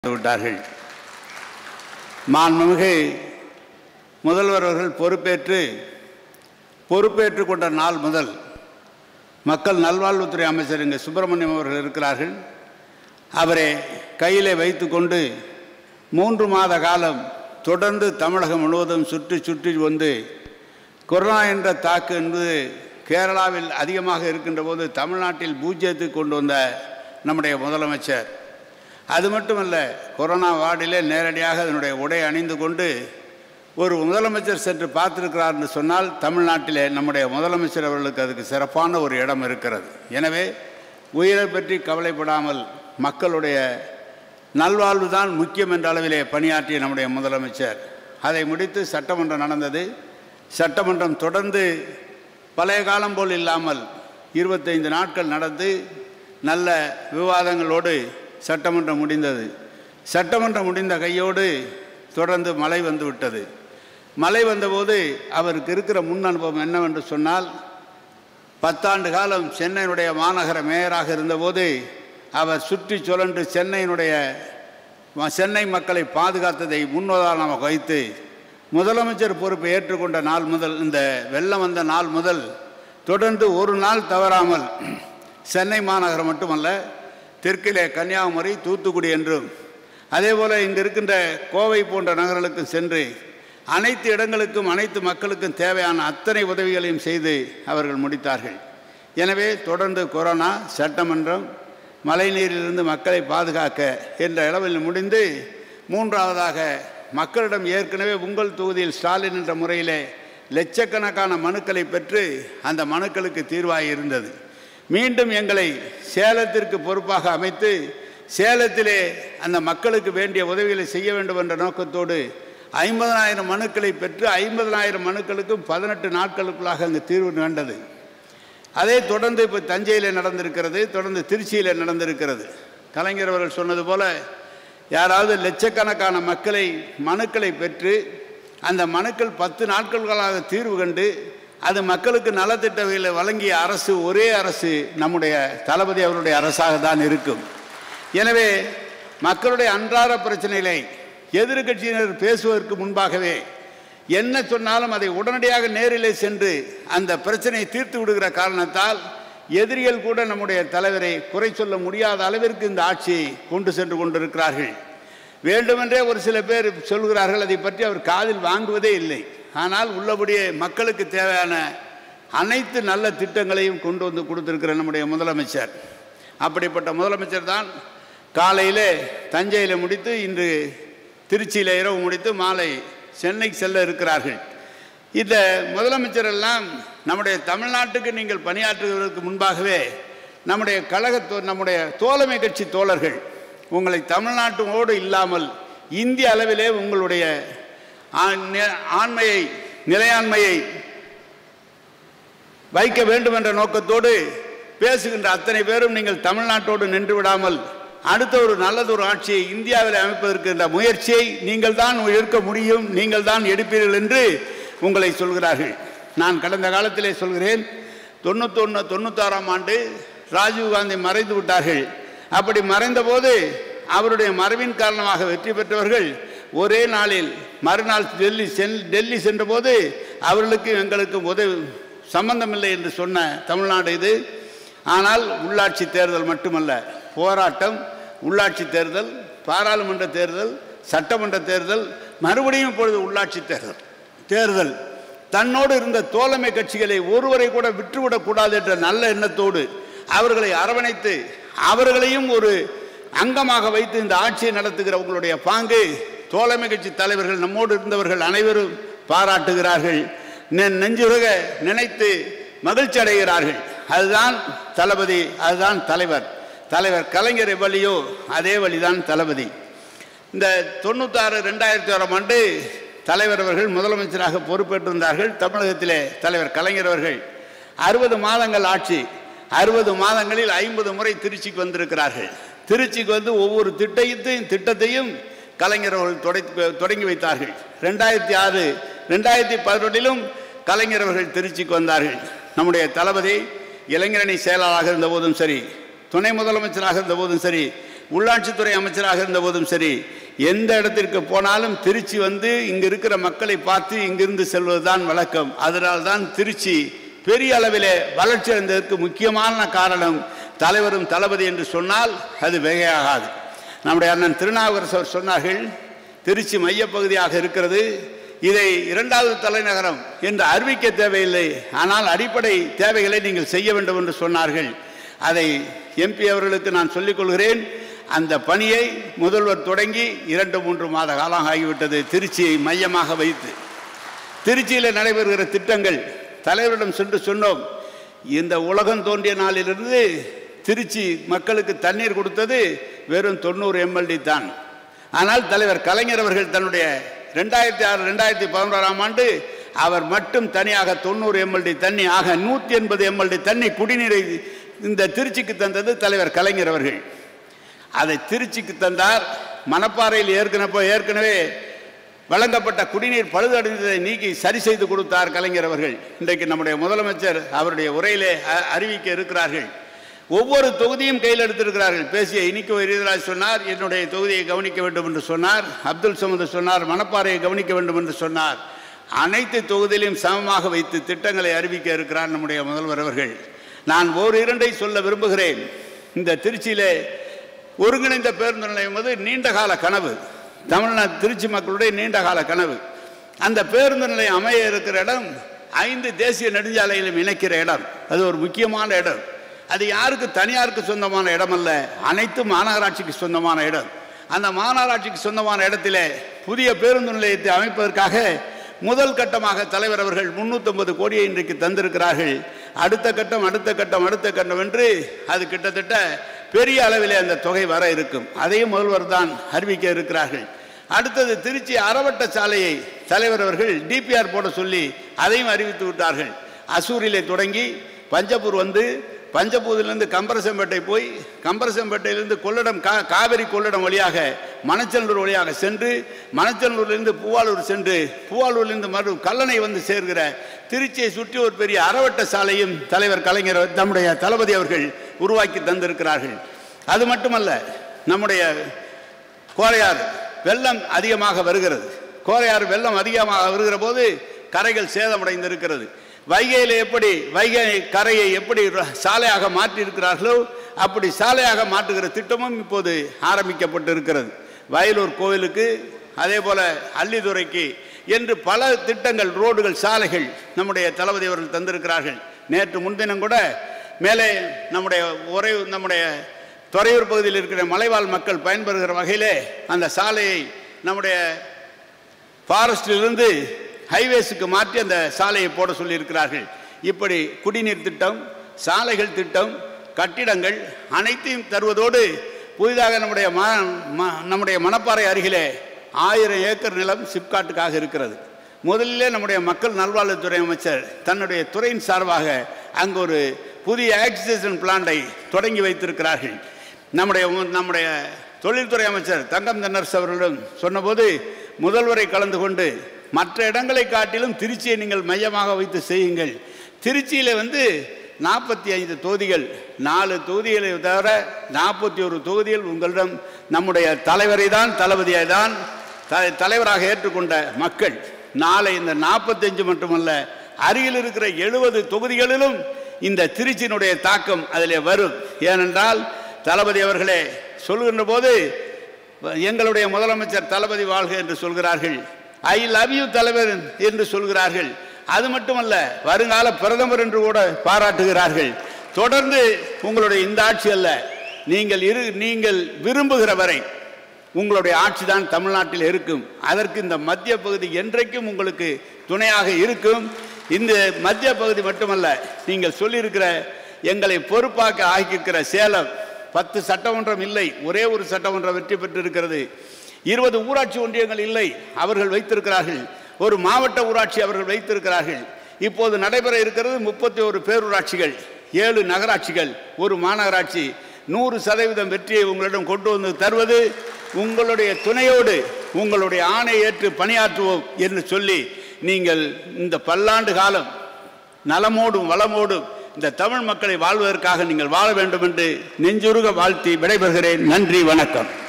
விட்டார்கள் மாண்புமிகு முதல்வர் அவர்கள் பொறுப்பேற்று பொறுப்பேற்று கொண்ட நாள் முதல் மக்கள் நல்வாழ்வுத்துறை அமைச்சர் இங்கே சுப்பிரமணியம் அவர்கள் இருக்கிறார்கள் அவரை கையிலே வைத்துக்கொண்டு மூன்று மாத காலம் தொடர்ந்து தமிழகம் முழுவதும் சுற்றி சுற்றி வந்து கொரோனா என்ற தாக்கு என்பது கேரளாவில் அதிகமாக இருக்கின்ற போது தமிழ்நாட்டில் பூஜ்ஜியத்துக்கு கொண்டு வந்த நம்முடைய முதலமைச்சர் அது மட்டுமல்ல கொரோனா வார்டிலே நேரடியாக அதனுடைய உடை அணிந்து கொண்டு ஒரு முதலமைச்சர் சென்று பார்த்திருக்கிறார் என்று சொன்னால் தமிழ்நாட்டிலே நம்முடைய முதலமைச்சர் அவர்களுக்கு அதுக்கு சிறப்பான ஒரு இடம் இருக்கிறது எனவே உயிரை பற்றி கவலைப்படாமல் மக்களுடைய நல்வாழ்வு தான் முக்கியம் என்ற அளவிலே பணியாற்றிய நம்முடைய முதலமைச்சர் அதை முடித்து சட்டமன்றம் நடந்தது சட்டமன்றம் தொடர்ந்து பழைய காலம் போல் இல்லாமல் இருபத்தைந்து நாட்கள் நடந்து நல்ல விவாதங்களோடு சட்டமன்றம் முடிந்தது சட்டமன்றம் முடிந்த கையோடு தொடர்ந்து மழை வந்து விட்டது மழை வந்தபோது அவருக்கு இருக்கிற முன் அனுபவம் என்னவென்று சொன்னால் பத்தாண்டு காலம் சென்னையினுடைய மாநகர மேயராக இருந்தபோது அவர் சுற்றி சுழன்று சென்னையினுடைய ம- சென்னை மக்களை பாதுகாத்ததை முன்னுதாரணமாக வைத்து முதலமைச்சர் பொறுப்பை ஏற்றுக்கொண்ட நாள் முதல் இந்த வெள்ளம் வந்த நாள் முதல் தொடர்ந்து ஒரு நாள் தவறாமல் சென்னை மாநகரம் மட்டுமல்ல தெற்கிலே கன்னியாகுமரி தூத்துக்குடி என்றும் அதேபோல் இங்கு இருக்கின்ற கோவை போன்ற நகர்களுக்கும் சென்று அனைத்து இடங்களுக்கும் அனைத்து மக்களுக்கும் தேவையான அத்தனை உதவிகளையும் செய்து அவர்கள் முடித்தார்கள் எனவே தொடர்ந்து கொரோனா சட்டமன்றம் மழைநீரிலிருந்து மக்களை பாதுகாக்க என்ற அளவில் முடிந்து மூன்றாவதாக மக்களிடம் ஏற்கனவே உங்கள் தொகுதியில் ஸ்டாலின் என்ற முறையிலே லட்சக்கணக்கான மனுக்களை பெற்று அந்த மனுக்களுக்கு தீர்வாகி இருந்தது மீண்டும் எங்களை சேலத்திற்கு பொறுப்பாக அமைத்து சேலத்திலே அந்த மக்களுக்கு வேண்டிய உதவிகளை செய்ய வேண்டும் என்ற நோக்கத்தோடு ஐம்பதனாயிரம் மனுக்களை பெற்று ஐம்பதனாயிரம் மனுக்களுக்கும் பதினெட்டு நாட்களுக்குள்ளாக அங்கு தீர்வு கண்டது அதே தொடர்ந்து இப்போ தஞ்சையில் நடந்திருக்கிறது தொடர்ந்து திருச்சியில் நடந்திருக்கிறது கலைஞர் அவர்கள் சொன்னது போல யாராவது லட்சக்கணக்கான மக்களை மனுக்களை பெற்று அந்த மனுக்கள் பத்து நாட்களாக தீர்வு கண்டு அது மக்களுக்கு நலத்திட்டங்களை வழங்கிய அரசு ஒரே அரசு நம்முடைய தளபதி அவருடைய அரசாக தான் இருக்கும் எனவே மக்களுடைய அன்றாட பிரச்சனைகளை எதிர்க்கட்சியினர் பேசுவதற்கு முன்பாகவே என்ன சொன்னாலும் அதை உடனடியாக நேரிலே சென்று அந்த பிரச்சனையை தீர்த்து விடுகிற காரணத்தால் எதிரிகள் கூட நம்முடைய தலைவரை குறை சொல்ல முடியாத அளவிற்கு இந்த ஆட்சியை கொண்டு சென்று கொண்டிருக்கிறார்கள் வேண்டுமென்றே ஒரு சில பேர் சொல்கிறார்கள் அதை பற்றி அவர் காதில் வாங்குவதே இல்லை ஆனால் உள்ளபடியே மக்களுக்கு தேவையான அனைத்து நல்ல திட்டங்களையும் கொண்டு வந்து கொடுத்திருக்கிற நம்முடைய முதலமைச்சர் அப்படிப்பட்ட முதலமைச்சர் தான் காலையிலே தஞ்சையில் முடித்து இன்று திருச்சியில் இரவு முடித்து மாலை சென்னைக்கு செல்ல இருக்கிறார்கள் இந்த முதலமைச்சர் எல்லாம் நம்முடைய தமிழ்நாட்டுக்கு நீங்கள் பணியாற்றுவதற்கு முன்பாகவே நம்முடைய கழக தோ- நம்முடைய தோழமை கட்சி தோழர்கள் உங்களை தமிழ்நாட்டோடு இல்லாமல் இந்திய அளவிலே உங்களுடைய ஆண்- நி- ஆண்மையை நிலையாண்மையை வைக்க வேண்டும் என்ற நோக்கத்தோடு பேசுகின்ற அத்தனை பேரும் நீங்கள் தமிழ்நாட்டோடு நின்று விடாமல் அடுத்த ஒரு நல்லதொரு ஆட்சியை இந்தியாவில் அமைப்பதற்கு என்ற முயற்சியை நீங்கள் தான் இருக்க முடியும் நீங்கள் தான் எடுப்பீர்கள் என்று உங்களை சொல்கிறார்கள் நான் கடந்த காலத்திலே சொல்கிறேன் தொண்ணூத்தொன்று தொண்ணூத்தாறாம் ஆண்டு ராஜீவ்காந்தி மறைந்து விட்டார்கள் அப்படி மறைந்தபோது அவருடைய மறைவின் காரணமாக வெற்றி பெற்றவர்கள் ஒரே நாளில் மறுநாள் டெல்லி செல் டெல்லி சென்றபோது அவர்களுக்கு எங்களுக்கு உதவி சம்பந்தமில்லை என்று சொன்ன தமிழ்நாடு இது ஆனால் உள்ளாட்சி தேர்தல் மட்டுமல்ல போராட்டம் உள்ளாட்சி தேர்தல் பாராளுமன்ற தேர்தல் சட்டமன்ற தேர்தல் மறுபடியும் இப்பொழுது உள்ளாட்சி தேர்தல் தேர்தல் தன்னோடு இருந்த தோழமை கட்சிகளை ஒருவரை கூட விட்டுவிடக்கூடாது என்ற நல்ல எண்ணத்தோடு அவர்களை அரவணைத்து அவர்களையும் ஒரு அங்கமாக வைத்து இந்த ஆட்சியை நடத்துகிற உங்களுடைய பாங்கு தோழமை கட்சி தலைவர்கள் நம்மோடு இருந்தவர்கள் அனைவரும் பாராட்டுகிறார்கள் நெ- நெஞ்சுருக நினைத்து மகிழ்ச்சி அடைகிறார்கள் அதுதான் தளபதி அதுதான் தலைவர் தலைவர் கலைஞர் வழியோ அதே வழிதான் தளபதி இந்த தொண்ணூத்தாறு ரெண்டாயிரத்தி ஆறாம் ஆண்டு தலைவர் அவர்கள் முதலமைச்சராக பொறுப்பேற்றிருந்தார்கள் தமிழகத்திலே தலைவர் கலைஞர் அவர்கள் அறுபது மாதங்கள் ஆட்சி அறுபது மாதங்களில் ஐம்பது முறை திருச்சிக்கு வந்திருக்கிறார்கள் திருச்சிக்கு வந்து ஒவ்வொரு திட்டத்தையும் திட்டத்தையும் கலைஞர் அவர்கள் தொடை- தொடங்கி வைத்தார்கள் ரெண்டாயிரத்தி ஆறு ரெண்டாயிரத்தி பதினொன்றிலும் கலைஞர் அவர்கள் திருச்சிக்கு வந்தார்கள் நம்முடைய தளபதி இளைஞரணி செயலாளராக இருந்த போதும் சரி துணை முதலமைச்சராக இருந்த போதும் சரி உள்ளாட்சித்துறை அமைச்சராக இருந்தபோதும் சரி எந்த இடத்திற்கு போனாலும் திருச்சி வந்து இங்கு இருக்கிற மக்களை பார்த்து இங்கிருந்து செல்வதுதான் வழக்கம் அதனால்தான் திருச்சி பெரிய அளவிலே வளர்ச்சி அடைந்ததற்கு முக்கியமான காரணம் தலைவரும் தளபதி என்று சொன்னால் அது மிகையாகாது நம்முடைய அண்ணன் திருநாவுக்கரசு அவர் சொன்னார்கள் திருச்சி மையப்பகுதியாக இருக்கிறது இதை இரண்டாவது தலைநகரம் என்று அறிவிக்க தேவையில்லை ஆனால் அடிப்படை தேவைகளை நீங்கள் செய்ய வேண்டும் என்று சொன்னார்கள் அதை எம்பி அவர்களுக்கு நான் சொல்லிக் கொள்கிறேன் அந்த பணியை முதல்வர் தொடங்கி இரண்டு மூன்று மாத காலம் ஆகிவிட்டது திருச்சியை மையமாக வைத்து திருச்சியில் நடைபெறுகிற திட்டங்கள் தலைவரிடம் சென்று சொன்னோம் இந்த உலகம் தோன்றிய நாளிலிருந்து திருச்சி மக்களுக்கு தண்ணீர் கொடுத்தது வெறும் தொண்ணூறு எம்எல்டி தான் ஆனால் தலைவர் கலைஞர் அவர்கள் தன்னுடைய ரெண்டாயிரத்தி ஆறு ரெண்டாயிரத்தி பதினோராம் ஆண்டு அவர் மட்டும் தனியாக தொண்ணூறு எம்எல்டி தண்ணி ஆக நூற்றி எண்பது எம்எல்டி தண்ணி குடிநீரை இந்த திருச்சிக்கு தந்தது தலைவர் கலைஞர் அவர்கள் அதை திருச்சிக்கு தந்தார் மணப்பாறையில் ஏற்கனவே ஏற்கனவே வழங்கப்பட்ட குடிநீர் பழுதடைந்ததை நீக்கி சரி செய்து கொடுத்தார் கலைஞர் அவர்கள் இன்றைக்கு நம்முடைய முதலமைச்சர் அவருடைய உரையிலே அ- அறிவிக்க இருக்கிறார்கள் ஒவ்வொரு தொகுதியும் கையில் எடுத்திருக்கிறார்கள் பேசிய இனிக்கோ எரிதராஜ் சொன்னார் என்னுடைய தொகுதியை கவனிக்க வேண்டும் என்று சொன்னார் அப்துல் சமது சொன்னார் மணப்பாறையை கவனிக்க வேண்டும் என்று சொன்னார் அனைத்து தொகுதியிலும் சமமாக வைத்து திட்டங்களை அறிவிக்க இருக்கிறார் நம்முடைய முதல்வர் அவர்கள் நான் ஓர் இரண்டை சொல்ல விரும்புகிறேன் இந்த திருச்சியிலே ஒருங்கிணைந்த பேருந்து நிலையம் வந்து நீண்ட கால கனவு தமிழ்நாடு திருச்சி மக்களுடைய நீண்ட கால கனவு அந்த பேருந்து நிலையம் அமைய இருக்கிற இடம் ஐந்து தேசிய நெடுஞ்சாலையிலும் இணைக்கிற இடம் அது ஒரு முக்கியமான இடம் அது யாருக்கு தனியாருக்கு சொந்தமான இடம் அல்ல அனைத்து மாநகராட்சிக்கு சொந்தமான இடம் அந்த மாநகராட்சிக்கு சொந்தமான இடத்திலே புதிய பேருந்து நிலையத்தை அமைப்பதற்காக முதல் கட்டமாக தலைவர் அவர்கள் 350 கோடியை இன்றைக்கு தந்திருக்கிறார்கள் அடுத்த கட்டம் அடுத்த கட்டம் அடுத்த கட்டம் என்று அது கிட்டத்தட்ட பெரிய அளவிலே அந்த தொகை வர இருக்கும் அதையும் முதல்வர் தான் அறிவிக்க இருக்கிறார்கள் அடுத்தது திருச்சி அறவட்ட சாலையை தலைவர் அவர்கள் டிபிஆர் போட சொல்லி அதையும் அறிவித்து விட்டார்கள் அசூரிலே தொடங்கி பஞ்சப்பூர் வந்து பஞ்சப்பூரிலிருந்து கம்பரசம்பேட்டை போய் கம்பரசம்பேட்டையிலிருந்து கொள்ளிடம் கா காவிரி கொள்ளிடம் வழியாக மணச்சநல்லூர் வழியாக சென்று மணச்சநல்லூரிலிருந்து பூவாலூர் சென்று பூவாலூரிலிருந்து மறு கல்லணை வந்து சேர்கிற திருச்சியை சுற்றி ஒரு பெரிய அறவட்ட சாலையும் தலைவர் கலைஞர் நம்முடைய தளபதி அவர்கள் உருவாக்கி தந்திருக்கிறார்கள் அது மட்டுமல்ல நம்முடைய கோரையாறு வெள்ளம் அதிகமாக வருகிறது கோரையாறு வெள்ளம் அதிகமாக வருகிற போது கரைகள் சேதமடைந்திருக்கிறது வைகையில் எப்படி வைகை கரையை எப்படி ர- சாலையாக மாற்றியிருக்கிறார்களோ அப்படி சாலையாக மாற்றுகிற திட்டமும் இப்போது ஆரம்பிக்கப்பட்டு இருக்கிறது வயலூர் கோவிலுக்கு அதே போல அள்ளித்துறைக்கு என்று பல திட்டங்கள் ரோடுகள் சாலைகள் நம்முடைய தளபதி அவர்கள் தந்திருக்கிறார்கள் நேற்று முன்தினம் கூட மேலே நம்முடைய உரை நம்முடைய துறையூர் பகுதியில் இருக்கிற மலைவாழ் மக்கள் பயன்பெறுகிற வகையிலே அந்த சாலையை நம்முடைய ஃபாரஸ்டிலிருந்து ஹைவேஸுக்கு மாற்றி அந்த சாலையை போட சொல்லியிருக்கிறார்கள் இப்படி குடிநீர் திட்டம் சாலைகள் திட்டம் கட்டிடங்கள் அனைத்தையும் தருவதோடு புதிதாக நம்முடைய ம ம- நம்முடைய மணப்பாறை அருகிலே ஆயிரம் ஏக்கர் நிலம் சிப்காட்டுக்காக இருக்கிறது முதலிலே நம்முடைய மக்கள் நல்வாழ்வுத்துறை அமைச்சர் தன்னுடைய துறையின் சார்பாக அங்கு ஒரு புதிய ஆக்சிஜன் பிளான்டை தொடங்கி வைத்திருக்கிறார்கள் நம்முடைய நம்முடைய தொழில்துறை அமைச்சர் தங்கம் தென்னரசு அவர்களிடம் சொன்னபோது முதல்வரை கலந்து கொண்டு மற்ற இடங்களை காட்டிலும் திருச்சியை நீங்கள் மையமாக வைத்து செய்யுங்கள் திருச்சியில் வந்து நாற்பத்தி ஐந்து தொகுதிகள் நாலு தொகுதிகளை தவிர நாற்பத்தி ஒரு தொகுதிகள் உங்களிடம் நம்முடைய தலைவரை தான் தளபதியை தான் த- தலைவராக ஏற்றுக்கொண்ட மக்கள் நாளை இந்த நாற்பத்தஞ்சு மட்டுமல்ல அருகில் இருக்கிற எழுபது தொகுதிகளிலும் இந்த திருச்சியினுடைய தாக்கம் அதிலே வரும் ஏனென்றால் தளபதி அவர்களே சொல்கின்ற போது எங்களுடைய முதலமைச்சர் தளபதி வாழ்க என்று சொல்கிறார்கள் ஐ லவ் யூ தலைவர் என்று சொல்கிறார்கள் அது மட்டுமல்ல வருங்கால பிரதமர் என்று கூட பாராட்டுகிறார்கள் தொடர்ந்து உங்களுடைய இந்த ஆட்சி அல்ல நீங்கள் இரு நீங்கள் விரும்புகிற வரை உங்களுடைய ஆட்சி தான் தமிழ்நாட்டில் இருக்கும் அதற்கு இந்த மத்திய பகுதி என்றைக்கும் உங்களுக்கு துணையாக இருக்கும் இந்த மத்திய பகுதி மட்டுமல்ல நீங்கள் சொல்லியிருக்கிற எங்களை பொறுப்பாக்க ஆக்கியிருக்கிற சேலம் பத்து சட்டமன்றம் இல்லை ஒரே ஒரு சட்டமன்றம் வெற்றி பெற்றிருக்கிறது இருபது ஊராட்சி ஒன்றியங்கள் இல்லை அவர்கள் வைத்திருக்கிறார்கள் ஒரு மாவட்ட ஊராட்சி அவர்கள் வைத்திருக்கிறார்கள் இப்போது நடைபெற இருக்கிறது முப்பத்தி ஒரு பேரூராட்சிகள் ஏழு நகராட்சிகள் ஒரு மாநகராட்சி நூறு சதவீதம் வெற்றியை உங்களிடம் கொண்டு வந்து தருவது உங்களுடைய துணையோடு உங்களுடைய ஆணை ஏற்று பணியாற்றுவோம் என்று சொல்லி நீங்கள் இந்த பல்லாண்டு காலம் நலமோடும் வளமோடும் இந்த தமிழ் மக்களை வாழ்வதற்காக நீங்கள் வாழ வேண்டும் என்று நெஞ்சுருக வாழ்த்தி விடைபெறுகிறேன் நன்றி வணக்கம்